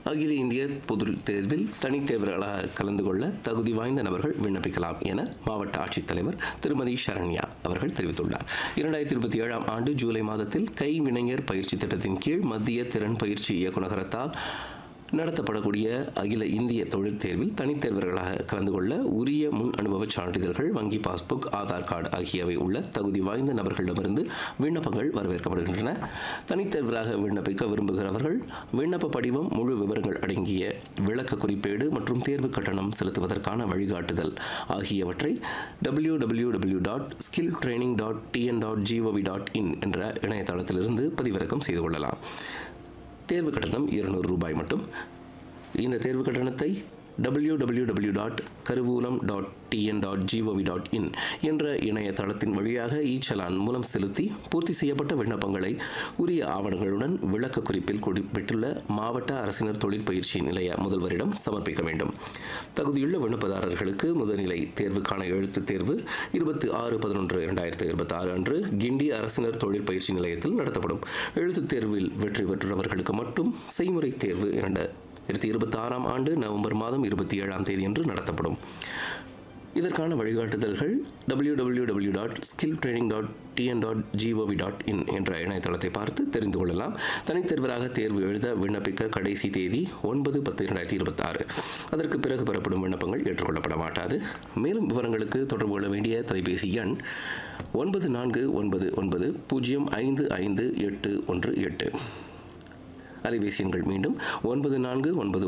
அகில இந்திய பொது தேர்வில் தனித் தேர்வர்களாக கலந்து கொள்ள தகுதி வாய்ந்த நபர்கள் விண்ணப்பிக்கலாம் என மாவட்ட ஆட்சித்தலைவர் திருமதி சரண்யா அவர்கள் தெரிவித்துள்ளார் இரண்டாயிரத்தி இருபத்தி ஏழாம் ஆண்டு ஜூலை மாதத்தில் கைவினைஞர் பயிற்சி திட்டத்தின் கீழ் மத்திய திறன் பயிற்சி இயக்குநரகத்தால் நடத்தப்படக்கூடிய அகில இந்திய தொழில் தேர்வில் தனித் தேர்வர்களாக கலந்து கொள்ள உரிய முன் அனுபவ சான்றிதழ்கள் வங்கி பாஸ்புக் ஆதார் கார்டு ஆகியவை உள்ள தகுதி வாய்ந்த நபர்களிடமிருந்து விண்ணப்பங்கள் வரவேற்கப்படுகின்றன தனித் தேர்வராக விண்ணப்பிக்க விரும்புகிறவர்கள் விண்ணப்ப படிவம் முழு விவரங்கள் அடங்கிய விளக்க குறிப்பேடு மற்றும் தேர்வு கட்டணம் செலுத்துவதற்கான வழிகாட்டுதல் ஆகியவற்றை W W W dot skill training dot TN dot GOV dot in என்ற இணையதளத்திலிருந்து பதிவிறக்கம் செய்து கொள்ளலாம் தேர்வு கட்டணம் இருநூறு ரூபாய் மட்டும் இந்த தேர்வு கட்டணத்தை டபிள்யூ டபிள்யூ டபிள்யூ டாட் கருவூலம் dot TN dot GOV dot in என்ற இணையதளத்தின் வழியாக இ சலான் மூலம் செலுத்தி பூர்த்தி செய்யப்பட்ட விண்ணப்பங்களை உரிய ஆவணங்களுடன் விளக்க குறிப்பில் குறிப்பிட்டுள்ள மாவட்ட அரசினர் தொழிற்பயிற்சி நிலைய முதல்வரிடம் சமர்ப்பிக்க வேண்டும் தகுதியுள்ள விண்ணப்பதாரர்களுக்கு முதல்நிலை தேர்வுக்கான எழுத்துத் தேர்வு இருபத்தி ஆறு பதினொன்று இரண்டாயிரத்தி இருபத்தி ஆறு அன்று கிண்டி அரசினர் தொழிற்பயிற்சி நிலையத்தில் நடத்தப்படும் எழுத்துத் தேர்வில் வெற்றி பெற்றவர்களுக்கு மட்டும் செய்முறை தேர்வு இரண்டு இரண்டாயிரத்தி இருபத்தி ஆறாம் ஆண்டு நவம்பர் மாதம் இருபத்தி ஏழாம் தேதி அன்று நடத்தப்படும் இதற்கான வழிகாட்டுதல்கள் W W W dot skill training dot TN dot GOV dot in என்ற இணையதளத்தை பார்த்து தெரிந்து கொள்ளலாம் தனித்தேர்வராக தேர்வு எழுத விண்ணப்பிக்க கடைசி தேதி ஒன்பது பத்து இரண்டாயிரத்தி இருபத்தாறு அதற்கு பிறகு பெறப்படும் விண்ணப்பங்கள் ஏற்றுக்கொள்ளப்பட மாட்டாது மேலும் விவரங்களுக்கு தொடர்பு கொள்ள வேண்டிய தொலைபேசி எண் ஒன்பது நான்கு ஒன்பது ஒன்பது பூஜ்ஜியம் ஐந்து ஐந்து எட்டு ஒன்று எட்டு அலைபேசி எண்கள் மீண்டும் ஒன்பது நான்கு ஒன்பது